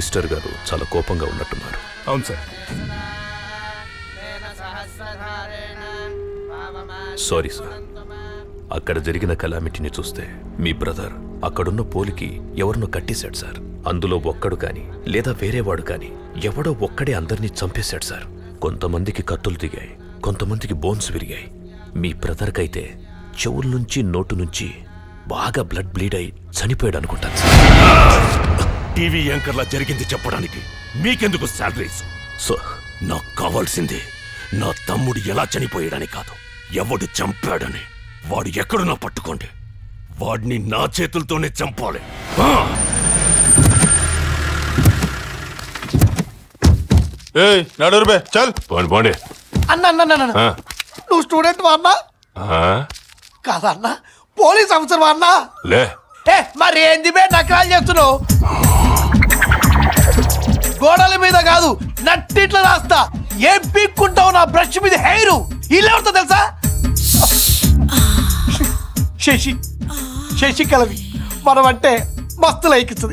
Minister గారు చాలా కోపంగా ఉన్నట్టున్నారు అవును సార్ సారీ సార్ అక్కడ జరిగిన కలామిటీని చూస్తే మీ బ్రదర్ అక్కడున్న పోలికి ఎవరినో కట్టేశాడు సార్ అందులో ఒక్కడు కాని లేదా వేరేవాడు కాని ఎవడో ఒక్కడే అందరినీ చంపేశాడు సార్ కొంతమందికి కత్తులు దిగాయి కొంతమందికి బోన్స్ విరిగాయి మీ బ్రదర్కైతే చెవుల నుంచి నోటు నుంచి బాగా బ్లడ్ బ్లీడ్ అయి చనిపోయాడు అనుకుంటాను సార్ టీవీ యాంకర్లా జరిగింది చెప్పడానికి మీకెందుకు శాలరీస్ సో నాకు కావాల్సింది నా తమ్ముడు ఎలా చనిపోయాడని కాదు ఎవడు చంపాడని వాడు ఎక్కడున్నా పట్టుకోండి వాడిని నా చేతులతోనే చంపాలి ఆ! ఏయ్ నడురు బే చల్ పోండి పోండి అన్న అన్న అన్న, అన్న ఆ. నువ్వు స్టూడెంట్ అన్నా ఆ? కాదన్నా పోలీస్ ఆఫీసర్ అన్నా లే ఏ మరి ఏంది బే నకరాలు చేస్తున్నావు గోడల మీద కాదు నట్టిట్లా రాస్తా ఏం పీక్కుంటావు నా బ్రష్ మీద హెయిర్ ఇల్లెవరితో తెలుసా శశి శశి కలవి మనం అంటే మస్తు లైకిస్తుంది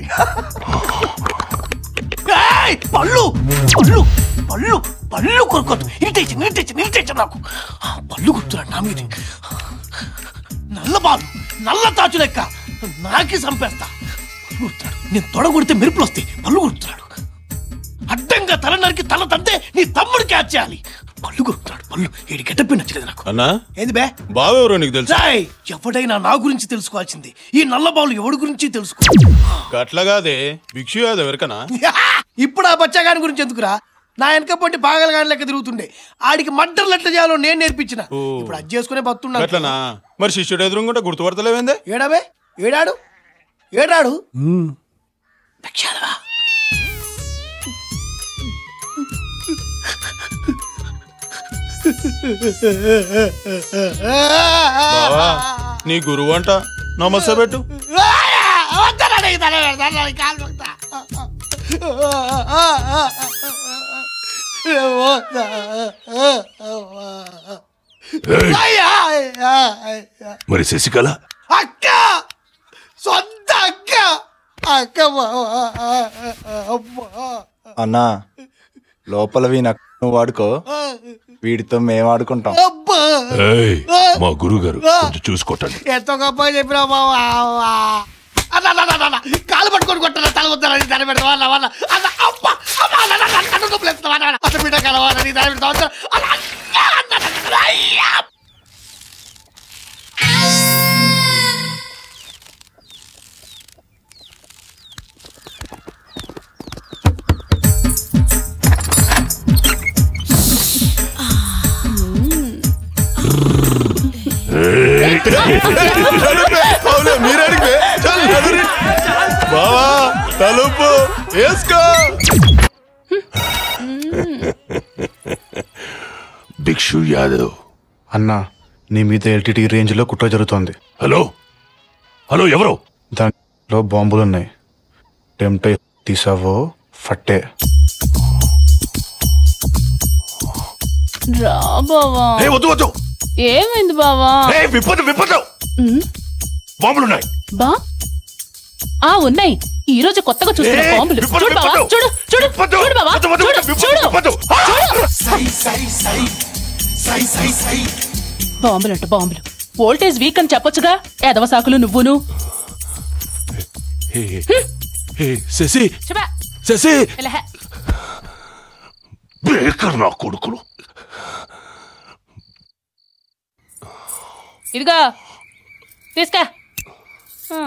ఏయ్, పళ్ళు పళ్ళు పళ్ళు పళ్ళు కొరుకోద్దు ఇరిటేషన్ ఇరిటేషన్ ఇరిటేషన్ నాకు ఆ, పళ్ళు గుర్తురా నా మీద నల్ల బాలు నల్ల తాచు లెక్క నాకి చంపేస్తా పళ్ళు గుర్తున్నాడు నేను తొడ కొడితే మెరుపులు వస్తాయి పళ్ళు గుర్తున్నాడు అడ్డంగా తల నరికి తల తంతే నీ తమ్ముడు క్యాచ్ చేయాలి పళ్ళు కొరుకుతున్నాడు పళ్ళు ఏడు గెటప్పి నచ్చలేదు నాకు అన్నా ఏంది బే బావెవరో నీకు తెలుసు రాయ్ ఎవడైనా నా గురించి తెలుసుకోవాల్సింది ఈ నల్ల బాలు ఎవడి గురించి తెలుసుకో గట్లగాదే భిక్షు యాదవ్ ఎవరికనా ఇప్పుడు ఆ బచ్చగాని గురించి ఎందుకురా నా వెనక పొంటి పాగలగాని లెక్క తిరుగుతుండే ఆడికి మడ్డర్లు ఎట్లా చేయాలో నేను నేర్పించిన ఇప్పుడు అది చేసుకునే బతున్నాడు గట్లనా మరి శిష్యుడు ఎదురుకుంటే గుర్తుపడతలేవేందే ఏడాబే ఏడాడు ఏడాడు దక్షాలవా బావా నీ గురువు అంట నమస్తే పెట్టు మరి శశికళ అక్క సొంత అక్క అక్క అన్నా లోపల వీణ నువ్వు వాడుకో వీడితో మేము ఆడుకుంటాం అబ్బా ఏయ్, మా గురుగారు కొంచెం చూసుకోటండి ఎంతో గొప్ప చెప్పినా బావా అన్న అన్న, అన్న, అన్న, కాలు పట్టుకొని కొట్టారా తల వద్దారని దాని పెడతా వాళ్ళ వాళ్ళ అన్న అబ్బా అమ్మా అన్న అన్న, అన్న, అన్న నొప్పులు వేస్తావా అన్న, అన్న బిడ్డ కలవాలని దాని పెడతా వద్దా అన్న అన్న, అన్న, అన్న, అన్న, అయ్యా మీరడిగి బావా తలుపు వేసుకో భిక్షు యాదవ్ అన్నా నీ మీద ఎల్టీటీ రేంజ్ లో కుట్ర జరుగుతోంది హలో హలో ఎవరు దాంట్లో బాంబులున్నాయి టెంప్ట్ అయి తీసావో ఫట్టే రా బావా ఏ వద్దు వద్దు ఏమైంది బావా ఏ విప్పదు విప్పదు బాంబులున్నాయి బా ఆ ఉన్నాయి ఈ రోజు కొత్తగా చూస్తున్న ఏ, బాంబులు విప్పదు, చూడు బావా విప్పదు. చూడు చూడు విప్పదు. చూడు బావా వద్దు, వద్దు, చూడు వద్దు, చూడు విప్పదు. బాంబులు అంట బాంబులు వోల్టేజ్ వీక్ అని చెప్పొచ్చుగా ఎదవ సాకులు నువ్వును ఏ, ఏ, శశి చెప్పా శశి ఇలా హే. బేకర్ నా కొడుకులు ఇదిగో తీసుకా ఆ.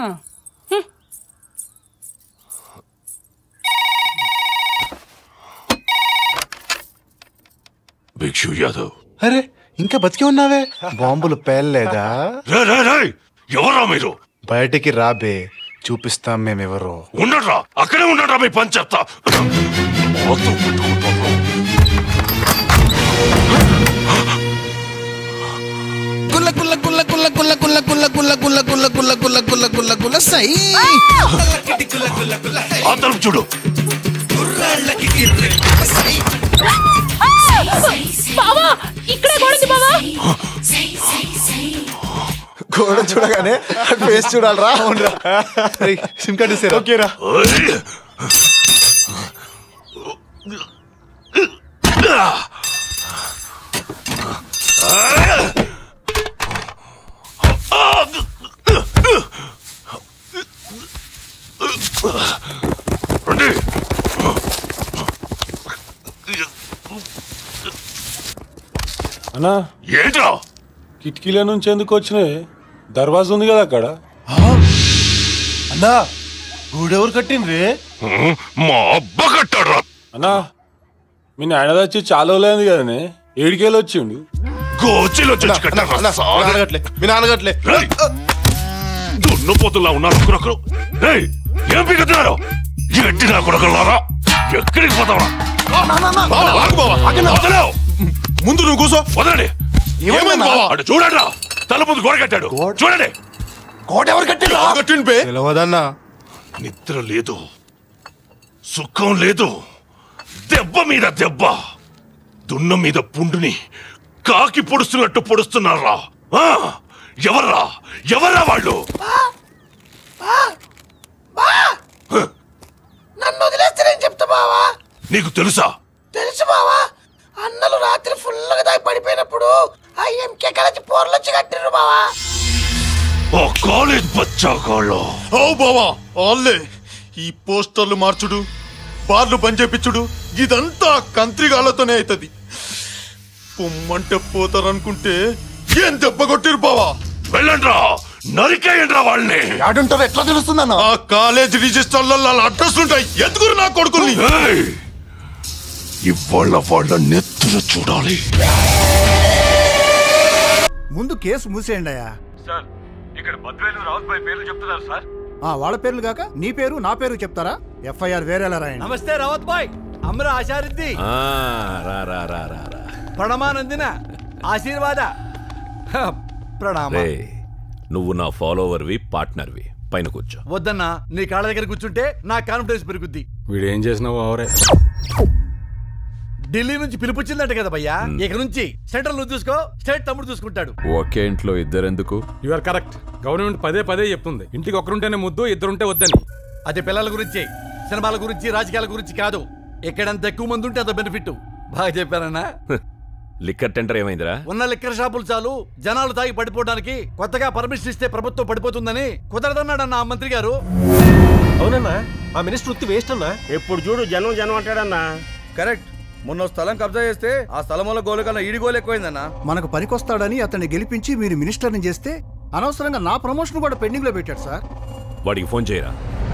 భిక్షు యాదవ్ అరే ఇంకా బతికి ఉన్నావే బాంబులు పేలలేదా రే రే రే ఎవరా మీరు బయటికి రాబే చూపిస్తాం మేమెవరో ఉండరా అక్కడే ఉండరా మీ పని చెప్తా మొత్తం పట్టుకుంటాను. గుల్ల గుల్ల గుల్ల గుల్ల గుల్ల గుల్ల గుల్ల గుల్ల గుల్ల గుల్ల గుల్ల గుల్ల గుల్ల గుల్ల గుల్ల సై ఆ తలుపు చూడు బావా ఇక్కడే గోడకి బావా గోడ చూడగానే ఫేస్ చూడాలరా సిమ్ కార్డు ఇస్తారా ఓకేరా ఓయ్. రండి అన్నా ఏంట్రా కిటికీల నుంచి ఎందుకు వచ్చినాయి దర్వాజా ఉంది కదా అక్కడ అన్నా గూడెవరు కట్టిండ్రే మా అబ్బ కట్టాడు అన్నా మీ నాయన వచ్చి చాలా లేదు కదనే ఏడికేళ్ళు వచ్చిండు గోచిలో చచ్చి కట్టారా సాలే. నాన్నగట్లే మీ నాన్నగట్లే రేయ్! దున్నపోతుల్లా ఉన్నారు ఒకరొకరు రేయ్ ఏం పీకుతున్నారు ఎట్టి నా కొడకల్లారా ఎక్కడికి పోతావా బావా, ఆగు బావా. వదలవు ముందు నువ్వు కూసో వదలండి ఏమైంది బావా అటు చూడండి తల ముందు గోడ కట్టాడు చూడండి కోట ఎవరు కట్టిండ్రా కట్టిండు పే తెలియదన్నా నిద్ర లేదు సుఖం లేదు దెబ్బ మీద దెబ్బ దున్న మీద పుండుని కాకి పొడుస్తున్నట్టు పొడుస్తున్నారా ఆ? ఎవర్రా ఎవర్రా వాళ్ళు నన్ను వదిలేస్తే నేను చెప్తా బావా నీకు తెలుసా తెలుసు బావా అన్నలు రాత్రి ఫుల్గా దాగి పడిపోయినప్పుడు ఆ ఎంకే కలిసి పోర్లు వచ్చి కట్టిర్రు బావా ఓ కాలేజ్ బచ్చాగాళ్ళు ఓ బావా ఆల్లే ఈ పోస్టర్లు మార్చుడు బార్లు బంద్ చేపించుడు ఇదంతా కంత్రిగాళ్లతోనే అవుతుంది పొమ్మంటే పోతారనుకుంటే ఏం దెబ్బ కొట్టిరు బావా వెళ్ళండ్రా నరికేయండ్రా వాళ్ళని ఆడుంటారు ఎట్లా తెలుస్తుందన్న ఆ కాలేజ్ రిజిస్టర్లలో అడ్రస్ ఉంటాయి ఎత్తుకురు నా కొడుకుల్ని ఏయ్! ఇవాళ్ళ వాళ్ళ నెత్తులు చూడాలి ముందు కేసు మూసేయండి అయ్యా సార్ ఇక్కడ బద్వేలు రావుత్ భాయ్ పేర్లు చెప్తున్నారు సార్ ఆ, వాళ్ళ పేర్లు కాక నీ పేరు నా పేరు చెప్తారా ఎఫ్ఐఆర్ వేరేలా రాయండి నమస్తే రావత్ భాయ్ అమ్ర ఆశారిద్ది రా రా రా రా రా ప్రణమానందిన ఆశీర్వాద హ, ప్రణామ రే నువ్వు నా ఫాలోవర్వి పార్ట్నర్వి పైన కూర్చో వద్దన్నా నీ కాళ్ళ దగ్గర కూర్చుంటే నా కాన్ఫిడెన్స్ పెరుగుద్ది వీడేం చేసినావు అవరే ఢిల్లీ నుంచి పిలుపుచ్చిందంట కదా భయ్యా ఇక నుంచి సెంట్రల్ నువ్వు చూసుకో స్టేట్ తమ్ముడు చూసుకుంటాడు ఒకే ఇంట్లో ఇద్దరెందుకు యు ఆర్ కరెక్ట్ గవర్నమెంట్ పదే పదే చెప్తుంది ఇంటికి ఒకరుంటేనే ముద్దు ఇద్దరుంటే వద్దని అది పిల్లల గురించి సినిమాల గురించి రాజకీయాల గురించి కాదు ఎక్కడంత ఎక్కువ మంది ఉంటే అంత బెనిఫిట్ బాగా చెప్పానన్నా లిక్కర్ టెండర్ ఏమైందిరా ఉన్న లిక్కర్ షాపులు చాలు జనాలు తాగి పడిపోవడానికి కొత్తగా పర్మిషన్ ఇస్తే ప్రభుత్వం పడిపోతుందని కుదరదన్నాడన్న ఆ మంత్రి గారు అవునన్నా ఆ మినిస్టర్ ఉత్తి వేస్ట్ అన్నా ఎప్పుడు చూడు జనం జనం అంటాడన్నా కరెక్ట్ మొన్న స్థలం కబ్జా చేస్తే ఆ స్థలం వల్ల గోలు కన్నా ఈడి గోలు ఎక్కువైందన్నా మనకు పనికొస్తాడని అతన్ని గెలిపించి మీరు మినిస్టర్ని చేస్తే అనవసరంగా నా ప్రమోషన్ కూడా పెండింగ్ లో పెట్టాడు సార్ వాడికి ఫోన్ చేయరా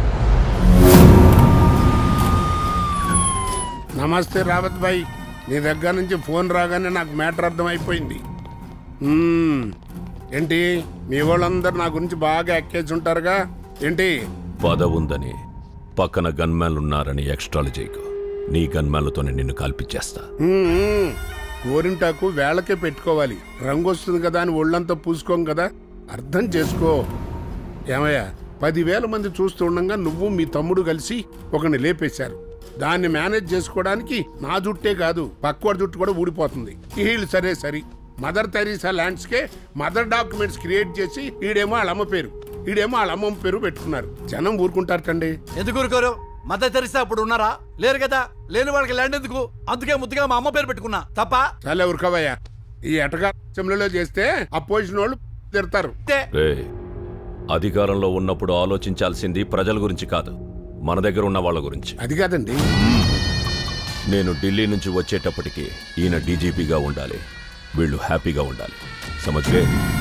నమస్తే రావత్ భాయ్ నీ దగ్గర నుంచి ఫోన్ రాగానే నాకు మ్యాటర్ అర్థమైపోయింది మ్మ్. ఏంటి మీ వాళ్ళందరూ నా గురించి బాగా ఎక్కేసి ఉంటారుగా ఏంటి పదవుందని పక్కన గన్మ్యాన్లు ఉన్నారని ఎక్స్ట్రాలు చేయకు నీ గన్మ్యాన్లతోనే నిన్ను కాల్పిచ్చేస్తా మ్మ్. గోరింటాకు వేళకే పెట్టుకోవాలి రంగు వస్తుంది కదా అని ఒళ్ళంతా పూసుకోం కదా అర్థం చేసుకో ఏమయ్యా పదివేల మంది చూస్తుండగా నువ్వు మీ తమ్ముడు కలిసి ఒకని లేపేశారు దాన్ని మేనేజ్ చేసుకోవడానికి నా జుట్టే కాదు పక్కవాడి జుట్టు కూడా ఊడిపోతుంది వీళ్ళు సరే సరి మదర్ తెరీసా ల్యాండ్స్కే మదర్ డాక్యుమెంట్స్ క్రియేట్ చేసి ఈడేమో వాళ్ళ అమ్మ పేరు ఈడేమో వాళ్ళ అమ్మమ్మ పేరు పెట్టుకున్నారు జనం ఊరుకుంటారటండి ఎందుకు ఊరుకోరు మద్దతు తెరిస్తే అప్పుడు ఉన్నారా లేరు కదా లేని వాళ్ళకి ల్యాండ్ ఎందుకు అందుకే ముద్దుగా మా అమ్మ పేరు పెట్టుకున్నా తప్ప చాలా ఊరుకోవయ్యా ఈ ఎటగా అసెంబ్లీలో చేస్తే అపోజిషన్ వాళ్ళు తిడతారు రే అధికారంలో ఉన్నప్పుడు ఆలోచించాల్సింది ప్రజల గురించి కాదు మన దగ్గర ఉన్న వాళ్ళ గురించి అది కాదండి నేను ఢిల్లీ నుంచి వచ్చేటప్పటికి ఈయన డీజీపీగా ఉండాలి వీళ్ళు హ్యాపీగా ఉండాలి సమజ్గే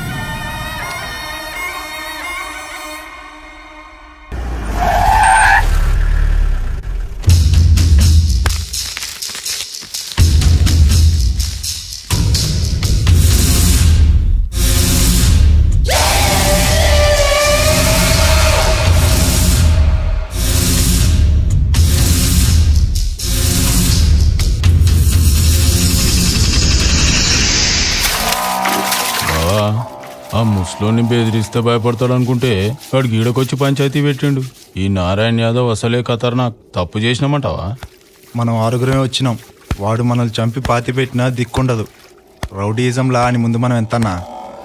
బావా ఆ ముసలోని బెదిరిస్తే భయపడతాడు అనుకుంటే వాడు గీడకొచ్చి పంచాయతీ పెట్టిండు ఈ నారాయణ యాదవ్ అసలే ఖతర్నాక్ తప్పు చేసినామంటావా మనం ఆరుగురమే వచ్చినాం వాడు మనల్ని చంపి పాతి పెట్టినా దిక్కుండదు రౌడీయిజం లా అని ముందు మనం ఎంతన్నా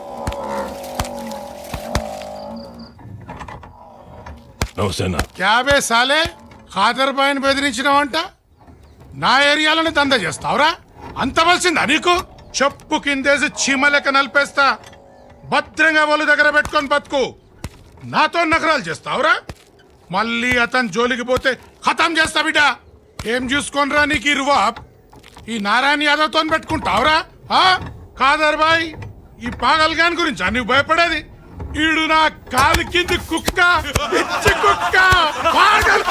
నమస్తేనా క్యాబే సాలే ఖాదర్ బాయ్ని బెదిరించినావంట నా ఏరియాలోనే దందా చేస్తావురా అంత వలసిందా నీకు చెప్పు కిందేసి చీమలెక్క నలిపేస్తా భద్రంగా వాళ్ళ దగ్గర పెట్టుకొని బతుకు నాతో నగరాలు చేస్తావురా మళ్ళీ అతను జోలికి పోతే ఖతం చేస్తా బిడ్డ ఏం చూసుకోనరా నీకు ఈ రువాబ్ ఈ నారాయణ యాదవ్తో పెట్టుకుంటావురా ఆ? కాదర్ బాయ్ ఈ పాగల్ గాని గురించి నువ్వు భయపడేది ఈడు నా కాలు కింది కుక్క పిచ్చి కుక్క పాగల్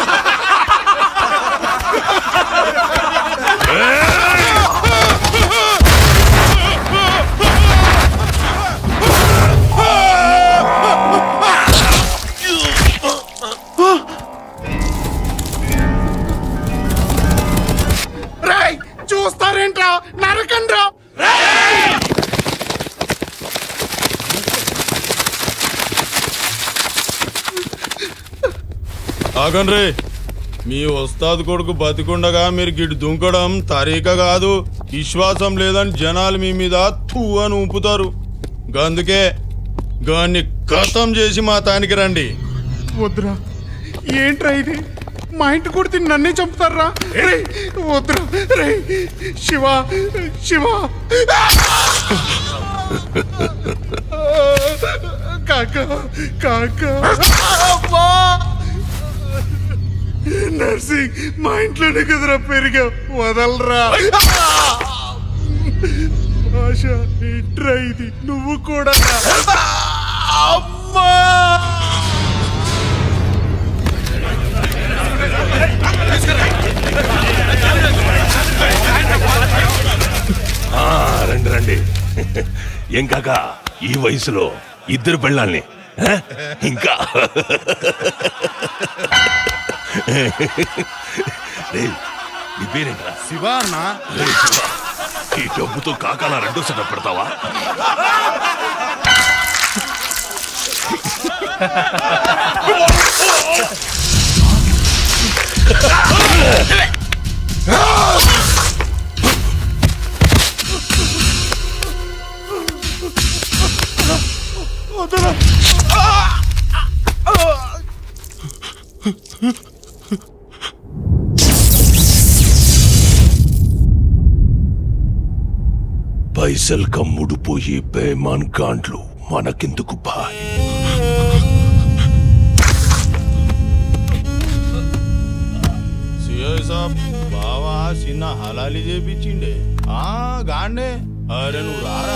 రేయ్ చూస్తారేంట్రా నరకండ్రా ఆగండ్రి మీ వస్తాద్ కొడుకు బతికుండగా మీరు గిడి దుంకడం తరీక కాదు విశ్వాసం లేదని జనాలు మీ మీద తూ అని ఊపుతారు గందుకే గాన్ని కథం చేసి మా తానికి రండి వద్దురా ఏంట్రా ఇది మా ఇంటి కొడితే నన్నే చంపుతారా రేయ్, వద్దురా రే శివ శివ కాక కాక అబ్బా! నర్సింగ్ మా ఇంట్లోనే కదరా పెరిగా వదలరా ఆశ ఏంట్రా ఇది నువ్వు కూడా అమ్మా ఆ, రండి రండి ఏం కాక ఈ వయసులో ఇద్దరు పెళ్ళాల్ని ఆ? ఇంకా రేయ్, నీ పేరేంట్రా శివ అన్న రేయ్, శివ, ఈ డబ్బుతో కాకాల రెండో సెటప్ పెడతావా పైసల్ కమ్ముడు పోయి బేమాన్ గాండ్లు మనకెందుకు బాయ్ సిఐ సాబ్ బావా చిన్న హలాలి చేపించిండే ఆ గాండే అరే నువ్వు రారా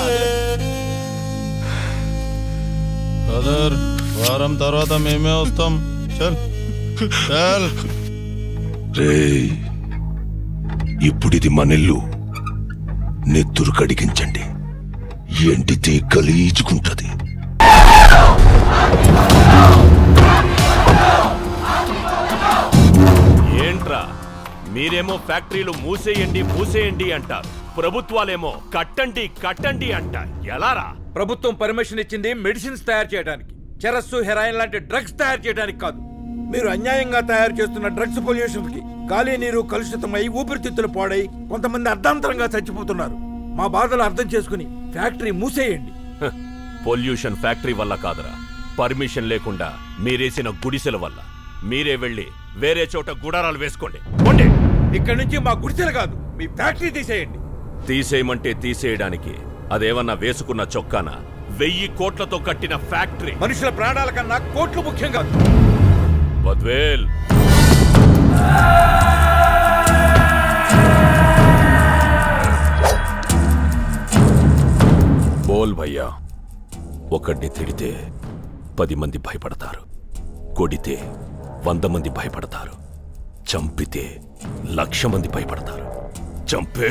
కదర్ వారం తర్వాత మేమే వస్తాం చల్ చల్ రేయ్ ఇప్పుడిది మనెల్లు నెత్తురు కడిగించండి ఎండితే గలీజుకుంటది ఏంట్రా మీరేమో ఫ్యాక్టరీలు మూసేయండి మూసేయండి అంటారు ప్రభుత్వాలేమో కట్టండి కట్టండి అంటారు ఎలారా ప్రభుత్వం పర్మిషన్ ఇచ్చింది మెడిసిన్స్ తయారు చేయడానికి చెరస్సు హెరాయిన్ లాంటి డ్రగ్స్ తయారు చేయడానికి కాదు మీరు అన్యాయంగా తయారు చేస్తున్న డ్రగ్స్ పొల్యూషన్ కి గాలి నీరు కలుషితమై ఊపిరితిత్తులు పాడై కొంతమంది అర్ధాంతరంగా చచ్చిపోతున్నారు మా బాధలు అర్థం చేసుకుని ఫ్యాక్టరీ మూసేయండి హ, పొల్యూషన్ ఫ్యాక్టరీ వల్ల కాదురా పర్మిషన్ లేకుండా మీరేసిన గుడిసెల వల్ల మీరే వెళ్ళి వేరే చోట గుడారాలు వేసుకోండి పోండి. ఇక్కడి నుంచి మా గుడిసెలు కాదు మీ ఫ్యాక్టరీ తీసేయండి తీసేయమంటే తీసేయడానికి అదేమన్నా వేసుకున్న చొక్కాన వెయ్యి కోట్లతో కట్టిన ఫ్యాక్టరీ మనుషుల ప్రాణాల కన్నా కోట్లు ముఖ్యం కాదు బద్వేల్ బోల్ భయ్యా ఒకడిని తిడితే పది మంది భయపడతారు కొడితే వంద మంది భయపడతారు చంపితే లక్ష మంది భయపడతారు చంపే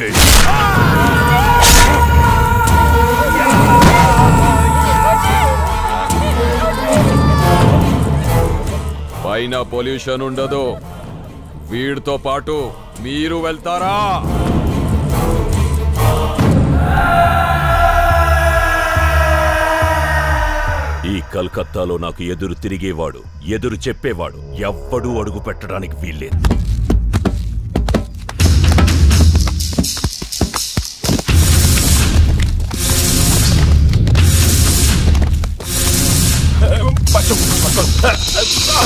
పైన పొల్యూషన్ ఉండదు వీడితో పాటు మీరు వెళ్తారా ఈ కల్కత్తాలో నాకు ఎదురు తిరిగేవాడు ఎదురు చెప్పేవాడు ఎవ్వడూ అడుగు పెట్టడానికి వీల్లేదు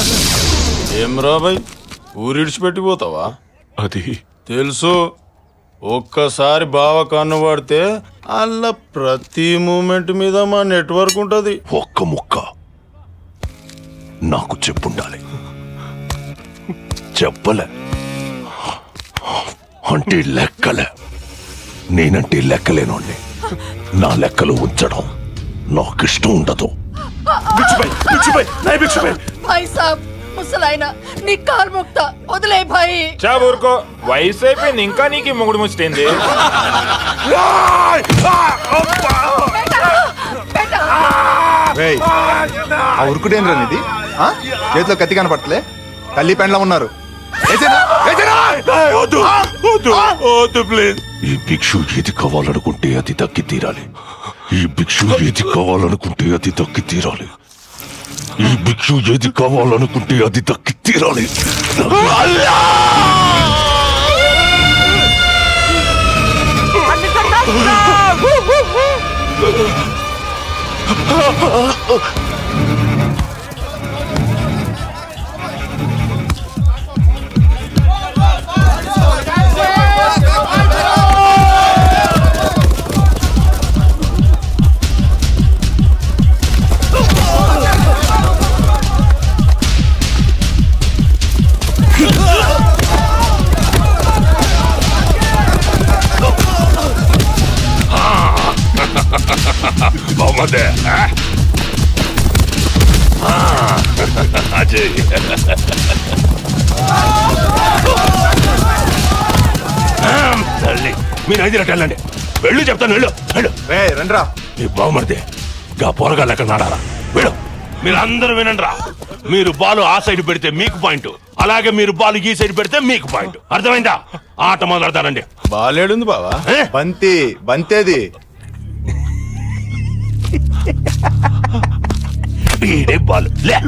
ఏం రా బాయ్ ఊరిడిచిపెట్టిపోతావా అది తెలుసు ఒక్కసారి బావ కన్ను పడితే అల్ల ప్రతి మూమెంట్ మీద మా నెట్వర్క్ ఉంటది ఒక్క ముక్క నాకు చెప్పుండాలి చెప్పలే అంటే లెక్కలే నేనంటే లెక్కలేనోడ్ని నా లెక్కలు ఉంచడం నాకిష్టం ఉండదు భాయ్ సాబ్ ముసలాయన నీ కాలు ముక్త వదిలే భాయ్ చా ఊరుకో వయసు అయిపోయింది ఇంకా నీకు ఈ మొగుడు ముచ్చిపోయింది రేయ్, ఆ ఉరుకుడేంద్రా ఇది ఆ? చేతిలో కత్తి కనపడతలే తల్లి పెండ్లం ఉన్నారు వేసేనా? వేసేనా? వద్దు వద్దు వద్దు ప్లీజ్ ఈ భిక్షు ఏది కావాలనుకుంటే అది దక్కి తీరాలి ఈ భిక్షు ఏది కావాలనుకుంటే అది దక్కి తీరాలి ఈ భిక్షు ఏది కావాలనుకుంటే అది దక్కి తీరాలి బాగుందే అజయ్ తల్లి మీరు ఐదు వెళ్ళండి వెళ్ళు చెప్తాను వెళ్ళు వెళ్ళు రండ్రా మీ బావమరిదే గా పోరగాళ్ళు ఎక్కడ నాడారా వెళ్ళు మీరు అందరూ వినండిరా మీరు బాల్ ఆ సైడ్ పెడితే మీకు పాయింట్ అలాగే మీరు బాల్ ఈ సైడ్ పెడితే మీకు పాయింట్ అర్థమైందా ఆట మొదలెడతానండి బాలేడుంది బావా బంతి బంతేది ఈడే బాల్ లే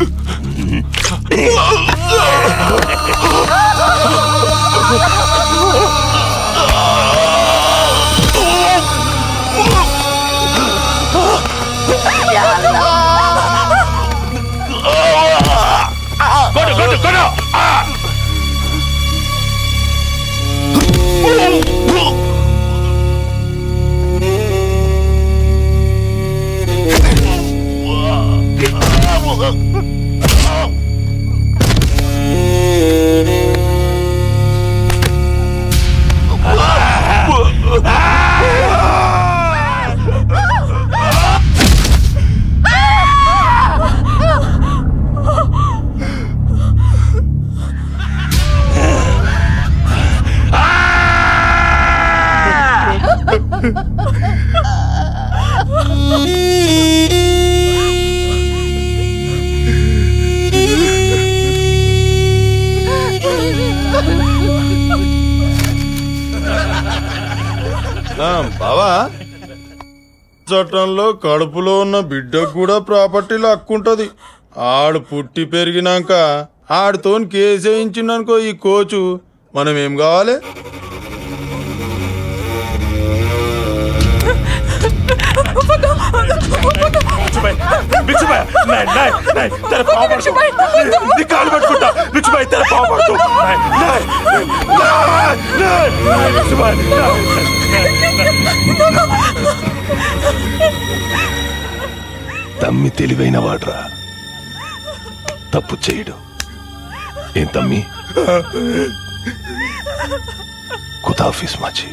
కొడు కొడు కొడు ఆ, బావా చట్టంలో కడుపులో ఉన్న బిడ్డకు కూడా ప్రాపర్టీలో హక్కుంటది ఆడు పుట్టి పెరిగినాక ఆడితోని కేసు వేయించిండనుకో ఈ కోచు మనం ఏం కావాలి బిక్షుబాయ్ నై నై నై తెర పాపడుతూ నీ కాలు పట్టుకుంటా బిక్షుబాయ్ తెర పాపడుతూ నై నై నై నై బిక్షుబాయ్ తమ్మి తెలివైన వాడ్రా తప్పు చేయడు ఏం తమ్మి ఖుదాఫీస్ మాచి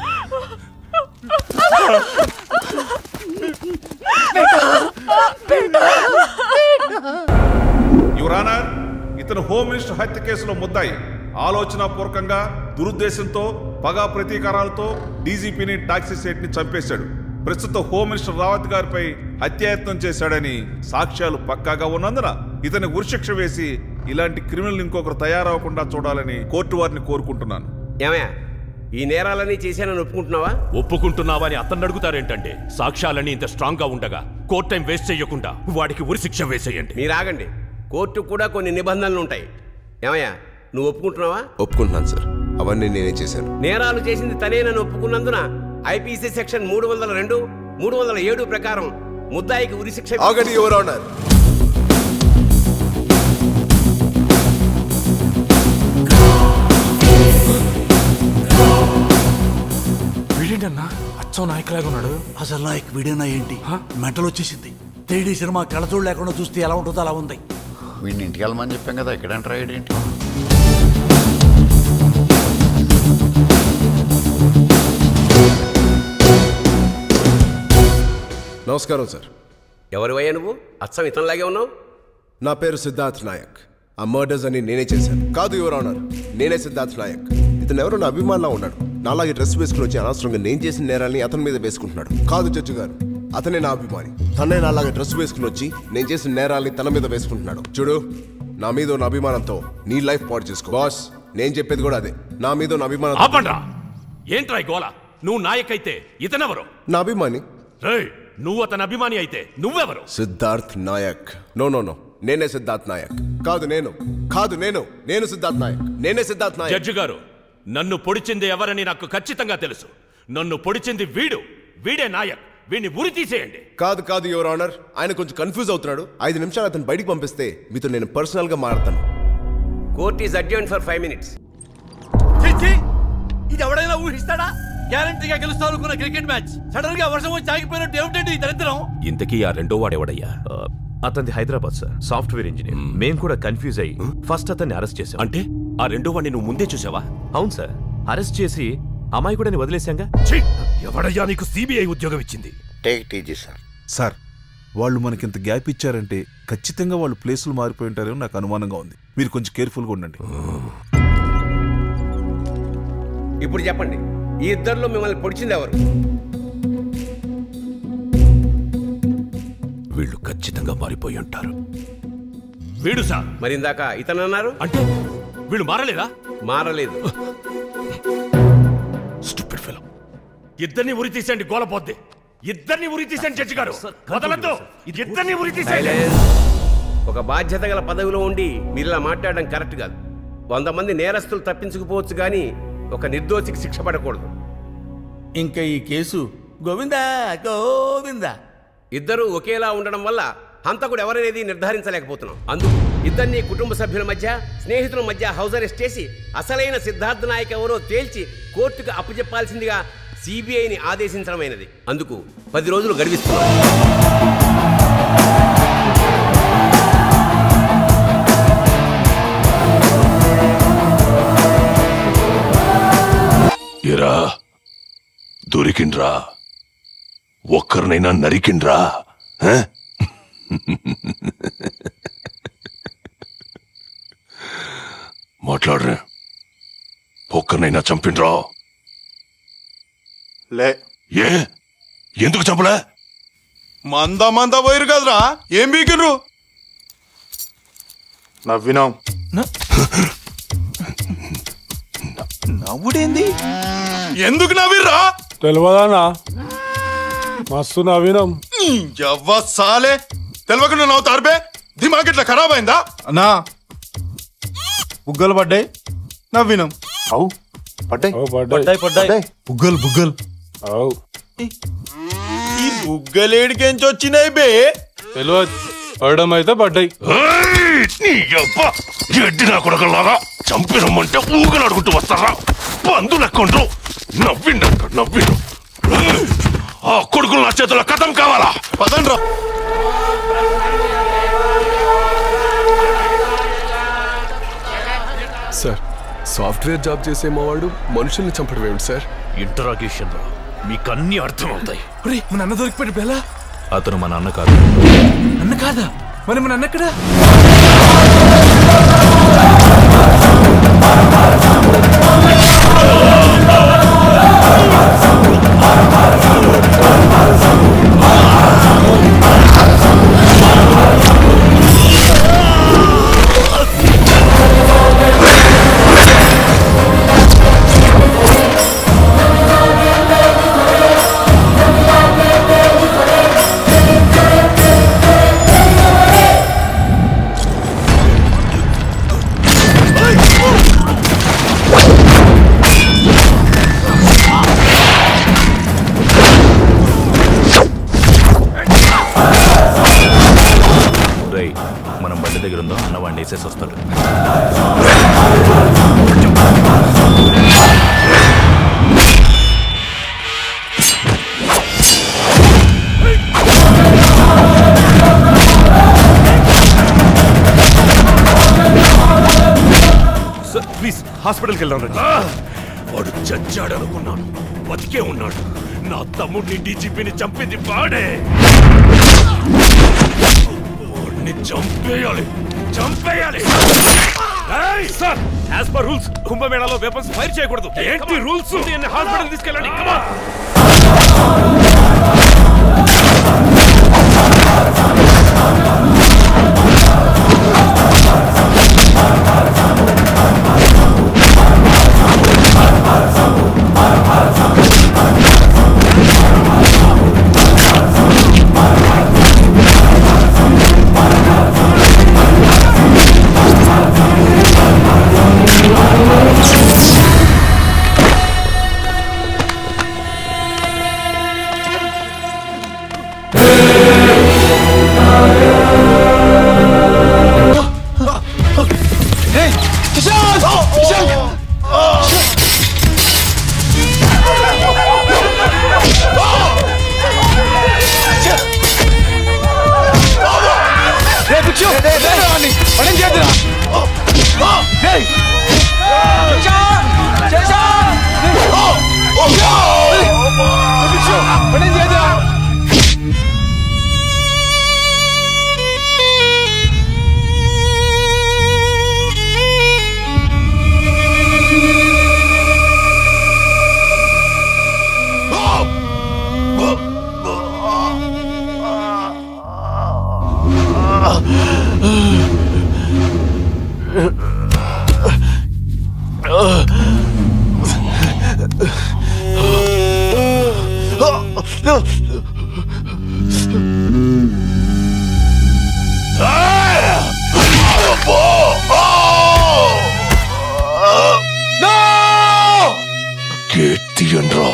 యువరానర్ ఇతను హోమ్ మినిస్టర్ హత్య కేసులో ముద్దాయి ఆలోచన పూర్వకంగా దురుద్దేశంతో పగా ప్రతీకారాలతో డీజీపీని టాక్సీ సేట్ ని చంపేశాడు ప్రస్తుతం హోమ్ మినిస్టర్ రావత్ గారిపై హత్యాయత్నం చేశాడని సాక్ష్యాలు పక్కాగా ఉన్నందున ఇతని ఉరిశిక్ష వేసి ఇలాంటి క్రిమినల్ ఇంకొకరు తయారవకుండా చూడాలని కోర్టు వారిని కోరుకుంటున్నాను ఏమయ్యా ఈ నేరాలన్నీ చేశానని ఒప్పుకుంటున్నావా ఒప్పుకుంటున్నావా అని అతన్ని అడుగుతారేంటంటే సాక్ష్యాలన్నీ ఇంత స్ట్రాంగ్ గా ఉండగా కోర్ట్ టైం వేస్ట్ చేయకుండా వాడికి ఉరిశిక్ష వేసేయండి మీరు ఆగండి కోర్టు కూడా కొన్ని నిబంధనలు ఉంటాయి ఏమయ్యా నువ్వు ఒప్పుకుంటున్నావా ఒప్పుకుంటున్నాను సార్ అవన్నీ నేనే చేశాను నేరాలు చేసింది తనేనని ఒప్పుకున్నందున ఐపీసీ సెక్షన్ మూడు వందల రెండు మూడు వందల ఏడు ప్రకారం ముద్దాయికి ఉరిశిక్ష ఆగండి యువర్ ఆనర్ వీడేంటన్నా అచ్చం నాయకులాగా ఉన్నాడు అసలు నాయక్ వీడేనా ఏంటి మెంటల్ వచ్చేసింది త్రీడీ సినిమా కళ్ళచోడు లేకుండా చూస్తే ఎలా ఉంటుందో అలా ఉంది వీడిని ఇంటికి వెళ్ళమని చెప్పాం కదా ఇక్కడ ఎంటర్ అయ్యాడేంటి నమస్కారం సార్ ఎవరివయ్యా నువ్వు అచ్చం ఇతనిలాగే ఉన్నావు నా పేరు సిద్ధార్థ్ నాయక్ ఆ మర్డర్స్ అని నేనే చేశాను కాదు యువర్ ఆనర్ నేనే సిద్ధార్థ్ నాయక్ ఇతను ఎవరో నా అభిమానంలా ఉన్నాడు నాలాగే డ్రెస్ వేసుకుని వచ్చి అనవసరంగా నేను చేసిన నేరాల్ని అతని మీద వేసుకుంటున్నాడు కాదు జడ్జి గారు అతనే నా అభిమాని తనే నాలాగే డ్రెస్ వేసుకుని వచ్చి నేను చేసిన నేరాల్ని తన మీద వేసుకుంటున్నాడు చూడు నా మీద ఉన్న అభిమానంతో నీ లైఫ్ పాడు చేసుకో బాస్ నేను చెప్పేది కూడా అదే నా మీద ఉన్న అభిమానం ఆపండ్రా ఏంట్రా ఈ గోల నువ్వు నాయక్ అయితే ఇతనెవరు నా అభిమాని రేయ్ నువ్వు అతని అభిమాని అయితే నువ్వెవరు Siddharth Nayak no no no నేనే సిద్ధార్థ్ నాయక్ కాదు నేను కాదు నేను నేను సిద్ధార్థ్ నాయక్ నేనే సిద్ధార్థ్ నాయక్ జడ్జి గారు నన్ను పొడిచింది ఎవరని నాకు ఖచ్చితంగా తెలుసు నన్ను పొడిచింది వీడు వీడే నాయక్ వీడిని ఉరి తీసేయండి కాదు కాదు యువర్ ఆనర్ ఆయన కొంచెం కన్ఫ్యూజ్ అవుతున్నాడు ఐదు నిమిషాలు అతను బయటికి పంపిస్తే మీతో నేను పర్సనల్ గా మాట్లాడతాను court is adjourn for five minutes చిచ్చి ఇది ఎవడైనా ఊహిస్తాడా గ్యారంటీగా గెలుస్తాను అనుకున్న క్రికెట్ మ్యాచ్ సడన్ గా వర్షం వచ్చి ఆగిపోయినట్టు ఏమిటండి ఈ దరిద్రం ఇంతకీ ఆ రెండో వాడెవడయ్యా అతనిది హైదరాబాద్ సార్ సాఫ్ట్వేర్ ఇంజనీర్ మేం కూడా కన్ఫ్యూజ్ అయ్యి ఫస్ట్ అతన్ని అరెస్ట్ చేసాం అంటే ఆ రెండో వాడిని నువ్వు ముందే చూసావా అవును సార్ అరెస్ట్ చేసి అమ్మాయి కూడా వదిలేశాంగా ఎవడయ్యా నీకు సిబిఐ ఉద్యోగం ఇచ్చింది టేక్ టీజీ సార్ సార్ వాళ్ళు మనకింత గ్యాప్ ఇచ్చారంటే ఖచ్చితంగా వాళ్ళు ప్లేసులు మారిపోయి ఉంటారేమో నాకు అనుమానంగా ఉంది మీరు కొంచెం కేర్ఫుల్గా ఉండండి ఇప్పుడు చెప్పండి ఈ ఇద్దరిలో మిమ్మల్ని పొడిచింది ఎవరు వీళ్ళు ఖచ్చితంగా మారిపోయి ఉంటారు వీడు సార్ మరి ఇందాక ఇతను అన్నారు అంటే వీడు మారలేదా మారలేదు స్టూపిడ్ ఫెలో ఇద్దరిని ఉరి తీసేయండి గోలపోద్ది ఇద్దరిని ఉరి తీసేయండి జడ్జి గారు వదలద్దు ఇద్దరిని ఉరి తీసేయండి ఒక బాధ్యత గల పదవిలో ఉండి మీరు ఇలా మాట్లాడడం కరెక్ట్ కాదు వంద మంది నేరస్తులు తప్పించుకుపోవచ్చు కానీ ఒక నిర్దోషికి శిక్ష పడకూడదు ఇంకా ఈ కేసు గోవిందా గోవిందా ఇద్దరు ఒకేలా ఉండడం వల్ల హంతకుడు ఎవరనేది నిర్ధారించలేకపోతున్నాం అందుకు ఇద్దరిని కుటుంబ సభ్యుల మధ్య స్నేహితుల మధ్య హౌస్ అరెస్ట్ చేసి అసలైన సిద్ధార్థ నాయక్ ఎవరో తేల్చి కోర్టుకు అప్పచెప్పాల్సిందిగా సిబిఐని ఆదేశించడమైనది అందుకు పది రోజులు గడివిస్తున్నారు ఎరా దొరికిండ్రా ఒక్కరినైనా నరికిండ్రా ఆ? మాట్లాడరే ఒక్కరినైనా చంపిండ్రా లే ఏ ఎందుకు చంపలే మంద మంద పోయిరు కదరా ఏం బీకిండ్రు నవ్వినాం నవ్వుడేంది ఎందుకు నవ్విర్రా తెలియదానా మస్తు నవీనం ఎవ్వ సాలే తెలియకుండా నవ్వుతారు బే దిమాగ్ ఇట్లా ఖరాబ్ అయిందా అన్నా బుగ్గలు పడ్డాయి నవ్వినాం అవు పడ్డాయి పడ్డాయి పడ్డాయి బుగ్గలు బుగ్గలు అవు ఈ బుగ్గలేడికెంచి వచ్చినాయి బే తెలియదు పడడం అయితే పడ్డాయి ఎడ్డి నా కొడకల్లారా చంపి రమ్మంటే ఊగలాడుకుంటూ వస్తారా పందు లెక్కుండ్రు నవ్విండంట నవ్విండు ఆ కొడుకులు నా చేతుల్లో కథం కావాలా పదండ్రా సార్ సాఫ్ట్వేర్ జాబ్ చేసే మా వాడు మనుషుల్ని చంపడం ఏమిటి సార్ ఇంటరాగేషన్ లో మీకు అన్ని అర్థమవుతాయి ఒరే మన అన్న దొరికిపోయాడు బెలా అతను మన అన్న కాదు అన్న కాదా మరి మన అన్న ఎక్కడా రేయ్ మనం బండి దగ్గర ఉందో అన్న వాడిని వేసేసి వస్తాడు హాస్పిటల్కి వెళ్దాం రండి వాడు చచ్చాడు అనుకున్నాను బతికే ఉన్నాడు నా తమ్ముడిని డీజీపీని చంపింది వాడే వాడిని చంపేయాలి చంపేయాలి సార్ యాజ్ పర్ రూల్స్ కుంభమేళాలో వెపన్స్ ఫైర్ చేయకూడదు ఏంటి రూల్స్ హాస్పిటల్ తీసుకెళ్ళండి Come on. గేట్ తీయండ్రా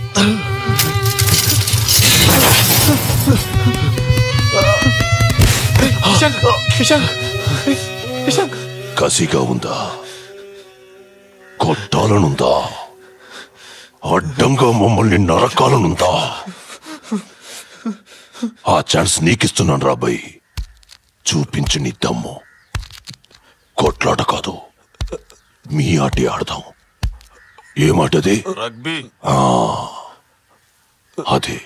కసిగా ఉందా కొట్టాలనుందా అడ్డంగా మమ్మల్ని నరకాలనుందా ఆ ఛాన్స్ నీకిస్తున్నాను రాబాయ్ చూపించు నీ దమ్ము కొట్లాట కాదు మీ ఆటే ఆడదాం ఏమాటది రగ్బీ ఆ, అదే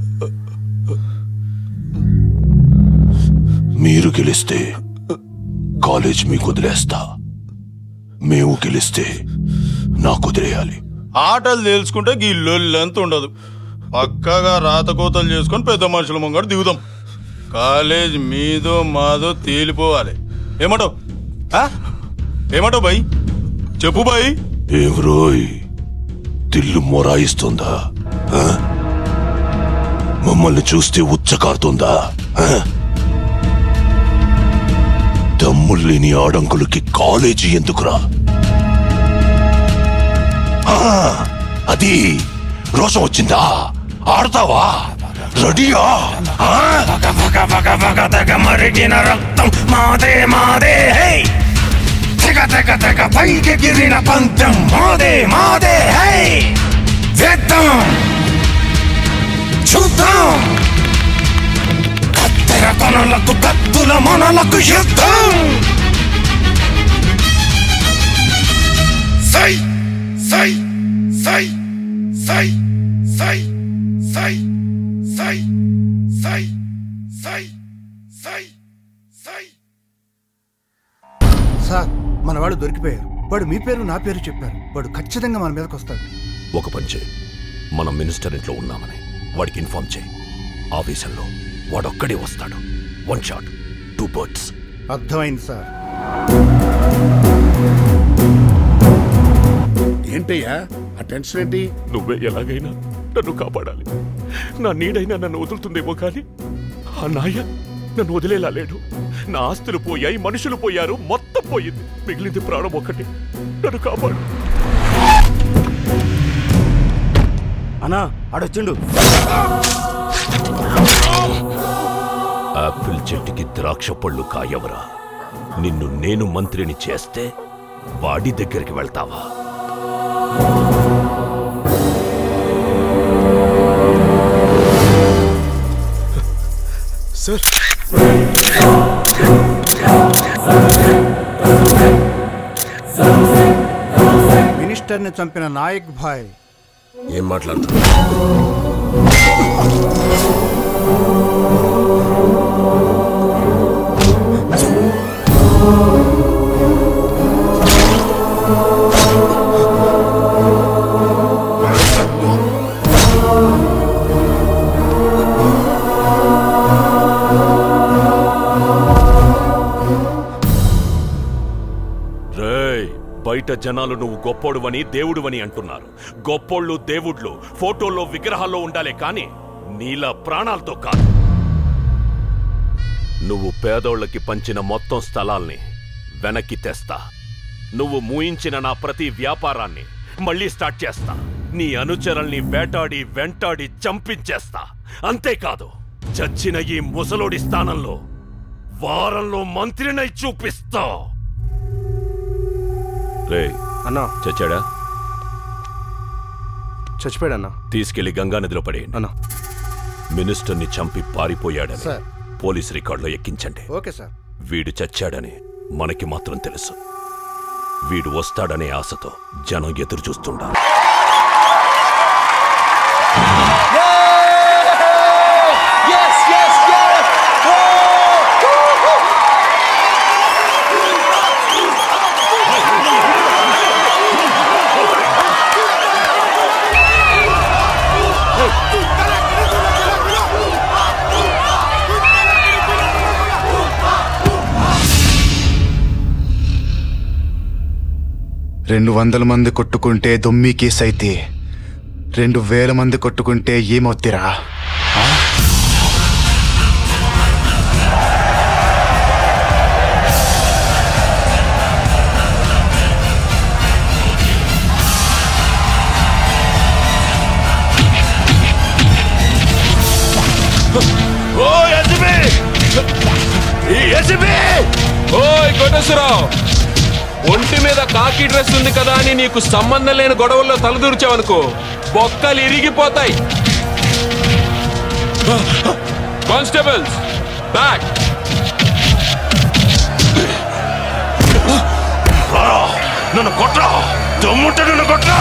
మీరు గెలిస్తే కాలేజ్ మీకు వదిలేస్తా మేము గెలిస్తే నాకు వదిలేయాలి ఆటలు తెలుసుకుంటే గీ లొల్లంత ఉండదు పక్కగా రాతకోతలు చేసుకొని పెద్ద మనుషుల ముంగడు దిగుదాం కాలేజ్ మీదో మాదో తేలిపోవాలి ఏమంటావు ఆ? ఏమంటావు బాయ్ చెప్పు బాయ్ ఏం రోయ్ తిల్లు మొరాయిస్తుందా ఆ? మమ్మల్ని చూస్తే ఉచ్చకారుతుందా ఆ? దమ్ముల్లేని ఆడంకులకి కాలేజీ ఎందుకురా ఆ, అది రోషం వచ్చిందా ఆడతావా రెడీయా ఆ? మరిగిన రక్తం మాదే మాదే హే తెగ తెగ తెగ పైకి గిరిన పంతం మాదే మాదే హే వేద్దాం చూద్దాం కత్తెర కొనలకు కత్తుల మనలకు యుద్ధం సై సై సై సై సై సై సై సై సై సై సై సార్ మన వాళ్ళు దొరికిపోయారు వాడు మీ పేరు నా పేరు చెప్పారు వాడు ఖచ్చితంగా మన మీదకి వస్తాడు ఒక పని చేయి మనం మినిస్టర్ ఇంట్లో ఉన్నామని వాడికి ఇన్ఫార్మ్ చేయి ఆఫీసుల్లో వాడొక్కడే వస్తాడు వన్ షాట్ టూ బర్డ్స్ అర్థమైంది సార్ ఏంటయ్యా ఆ టెన్షన్ ఏంటి నువ్వే ఎలాగైనా నన్ను కాపాడాలి నా నీడైనా నన్ను వదులుతుందేమో కానీ ఆ నాయ నన్ను వదిలేలా లేడు నా ఆస్తులు పోయాయి మనుషులు పోయారు మొత్తం పోయింది మిగిలింది ప్రాణం ఒక్కటి నన్ను కాపాడు అన్నా ఆడొచ్చిండు ఆపిల్ చెట్టుకి ద్రాక్ష పళ్ళు కాయవరా నిన్ను నేను మంత్రిని చేస్తే వాడి దగ్గరికి వెళ్తావా సార్ మినిస్టర్ని చంపిన నాయక్ భాయ్ ఏం మాట్లాడుతున్నా రేయ్ బయట జనాలు నువ్వు గొప్పోడువని దేవుడువని అంటున్నారు గొప్పోళ్ళు దేవుళ్ళు ఫోటోల్లో విగ్రహాల్లో ఉండాలే కానీ నీలా ప్రాణాలతో కాదు నువ్వు పేదోళ్ళకి పంచిన మొత్తం స్థలాల్ని వెనక్కి తెస్తా నువ్వు మూయించిన నా ప్రతి వ్యాపారాన్ని మళ్ళీ స్టార్ట్ చేస్తా నీ అనుచరుల్ని వేటాడి వెంటాడి చంపించేస్తా అంతేకాదు చచ్చిన ఈ ముసలోడి స్థానంలో వారంలో మంత్రినై చూపిస్తా రే అన్నా చచ్చాడా చచ్చిపోయాడన్నా తీసుకెళ్లి గంగానదిలో పడేయండి అన్నా మినిస్టర్ని చంపి పారిపోయాడని సార్. పోలీస్ రికార్డులో ఎక్కించండి ఓకే సార్ వీడు చచ్చాడని మనకి మాత్రం తెలుసు వీడు వస్తాడనే ఆశతో జనం ఎదురు చూస్తుండాలి Yes, yes, yes! రెండు వందల మంది కొట్టుకుంటే దొమ్మి కేసు అయితే రెండు వేల మంది కొట్టుకుంటే ఏమవుతారా ఓ ఎస్బీ ఈ ఎస్బీ ఓయ్ కోటేశ్వరరావు ఒంటి మీద కాకి డ్రెస్ ఉంది కదా అని నీకు సంబంధం లేని గొడవల్లో తలదూర్చావనుకో బొక్కలు ఇరిగిపోతాయి కానిస్టేబుల్స్ బ్యాక్ నన్ను కొట్రా దమ్ముంటే నన్ను కొట్రా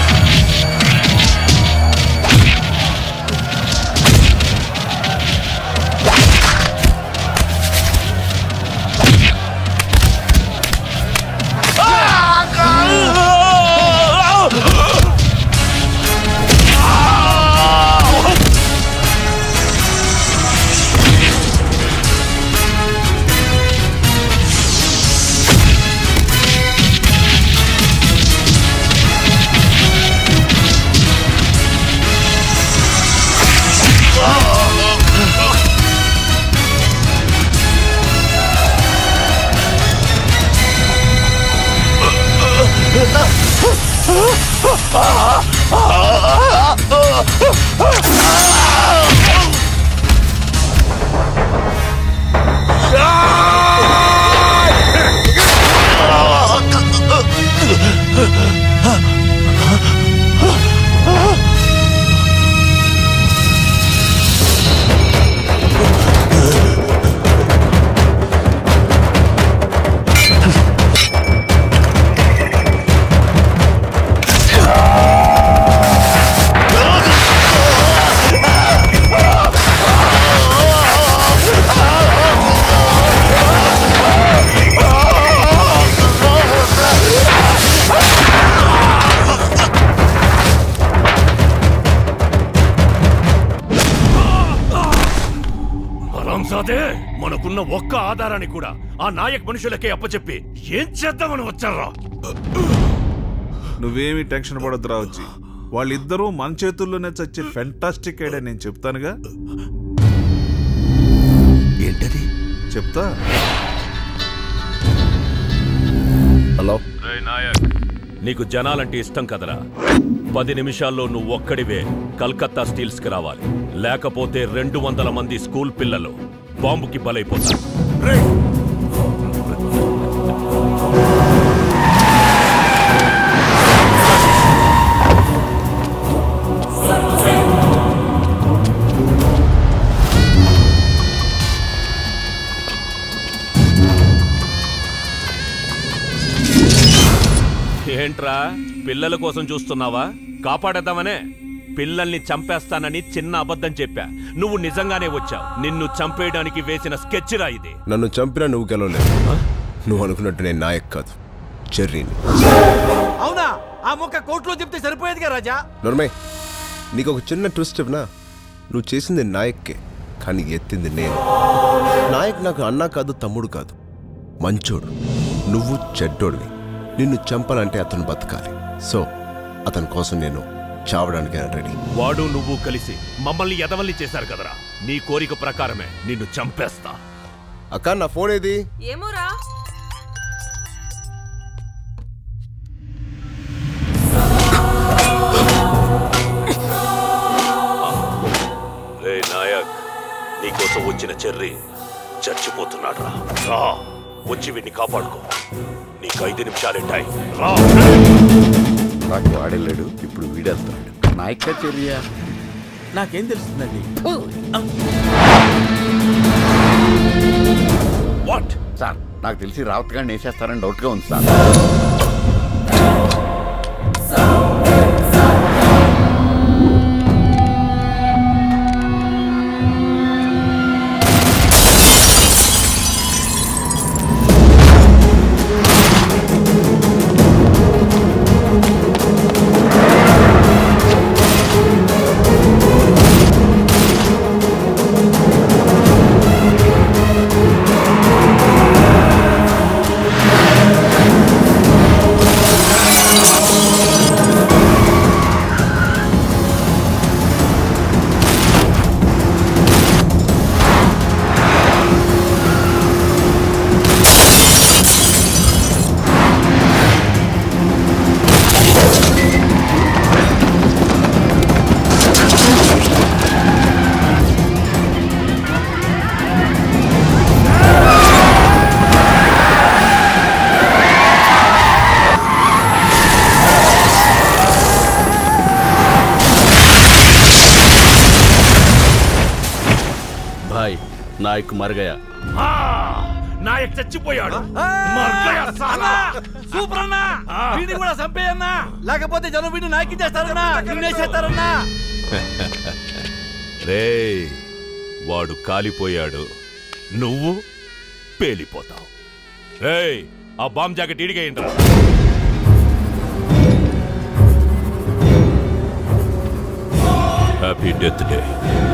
హరాంజాదే మనకున్న ఒక్క ఆధారాన్ని కూడా ఆ నాయక్ మనుషులకే అప్పచెప్పి ఏం చేద్దామని వచ్చారా నువ్వేమి టెన్షన్ పడొద్దు రావచ్చి వాళ్ళిద్దరూ మన చేతుల్లోనే చచ్చే ఫెంటాస్టిక్ ఐడియా నేను చెప్తానుగా ఏంటది చెప్తా హలో నాయక్ నీకు జనాలంటే ఇష్టం కదరా పది నిమిషాల్లో నువ్వు ఒక్కడివే కల్కత్తా స్టీల్స్ కి రావాలి లేకపోతే రెండు వందల మంది స్కూల్ పిల్లలు బాంబుకి బలైపోతారు ఏంట్రా పిల్లల కోసం చూస్తున్నావా కాపాడేద్దామనే పిల్లల్ని చంపేస్తానని చిన్న అబద్ధం చెప్పా నువ్వు నిజంగానే వచ్చావు నిన్ను చంపేయడానికి వేసిన స్కెచ్ రా ఇది నన్ను చంపినా నువ్వు గెలవలేవు నువ్వు అనుకున్నట్టు నేను నాయక్ కాదు చెర్రీని అవునా ఆ మొక్క కోర్టులో చెప్తే సరిపోయేదిగా రాజా నర్మే నీకు ఒక చిన్న ట్విస్ట్ చెప్పనా నువ్వు చేసింది నాయక్కే కానీ ఎత్తింది నేను నాయక్ నాకు అన్నా కాదు తమ్ముడు కాదు మంచోడు నువ్వు చెడ్డోడివి నిన్ను చంపాలంటే అతను బతకాలి సో అతని కోసం నేను చావడానికి రెడీ వాడు నువ్వు కలిసి మమ్మల్ని ఎదవల్ని చేశారు కదరా నీ కోరిక ప్రకారమే నిన్ను చంపేస్తా అక్క నా ఫోన్ ఏది ఏమోరా రే నాయక్ నీకోసం వచ్చిన చెర్రి చచ్చిపోతున్నాడు రా రా వచ్చి వీడిని కాపాడుకో నీకు ఐదు నిమిషాలుంటాయి రా నాకు వాడలేడు ఇప్పుడు వీడేస్తాడు నాయక చర్య నాకేం తెలుస్తుందండి వాట్ సార్ నాకు తెలిసి రావత్ గారిని వేసేస్తారని డౌట్గా ఉంది సార్ భాయ్ నాయక్ మర్ గయా నాయక్ చచ్చిపోయాడు సూపర్ అన్నా వీడిని కూడా చంపేయన్నా లేకపోతే జనం వీడిని నాయకి చేస్తారన్నా నిన్నేసేస్తారన్నా రే వాడు కాలిపోయాడు నువ్వు పేలిపోతావు రేయ్ ఆ బాంబ్ జాకెట్ ఇడిగేయండి హ్యాపీ డెత్ డే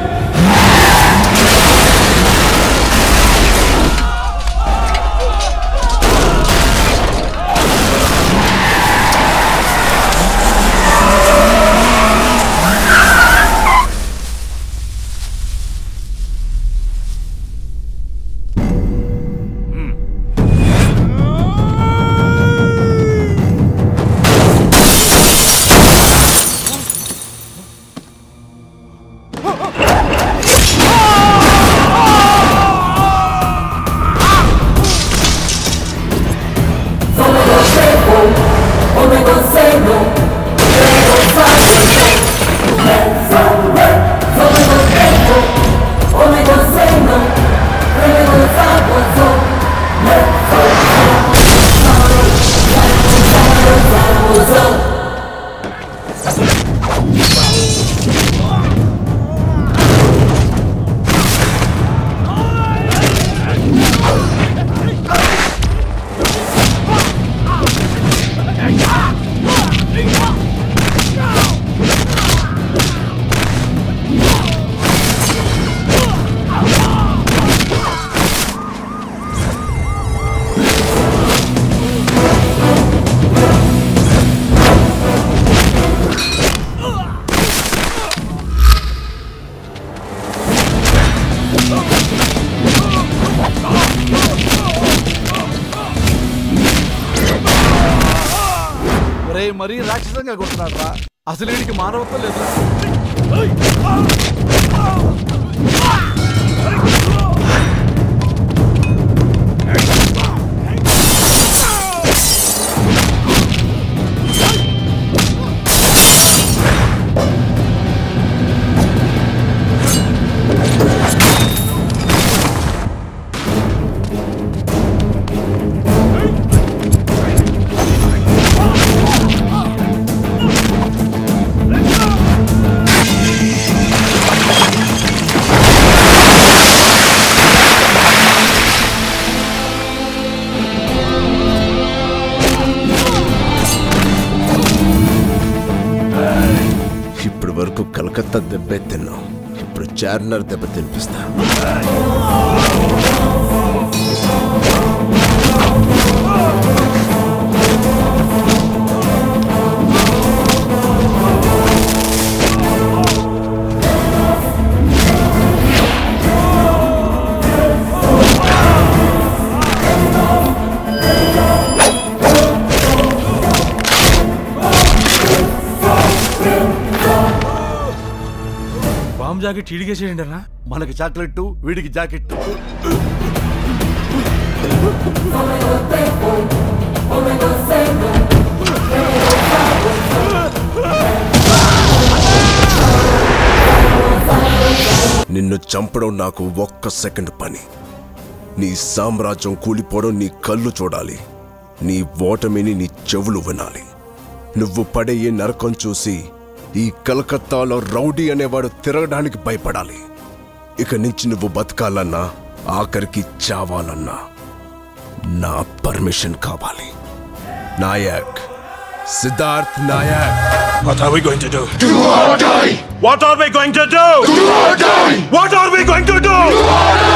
ఒరే మరీ రాక్షసంగా కొడుతున్నాడు రా అసలు వీడికి మానవత్వం లేదు ఆ కలకత్తా దెబ్బే తిన్నావు ఇప్పుడు చార్మినార్ దెబ్బ తినిపిస్తా బాంబు జాకెట్ ఇడిగేసేయండి అన్న మనకి చాక్లెట్ వీడికి జాకెట్ నిన్ను చంపడం నాకు ఒక్క సెకండ్ పని నీ సామ్రాజ్యం కూలిపోవడం నీ కళ్ళు చూడాలి నీ ఓటమిని నీ చెవులు వినాలి నువ్వు పడే ఈ నరకం చూసి ఈ కలకత్తాలో రౌడీ అనేవాడు తిరగడానికి భయపడాలి ఇక నుంచి నువ్వు బతకాలన్నా ఆఖరికి చావాలన్నా నా పర్మిషన్ కావాలి Naik Siddharth Naik What are we going to do? Do or die! What are we going to do? Do or die! What are we going to do? Do or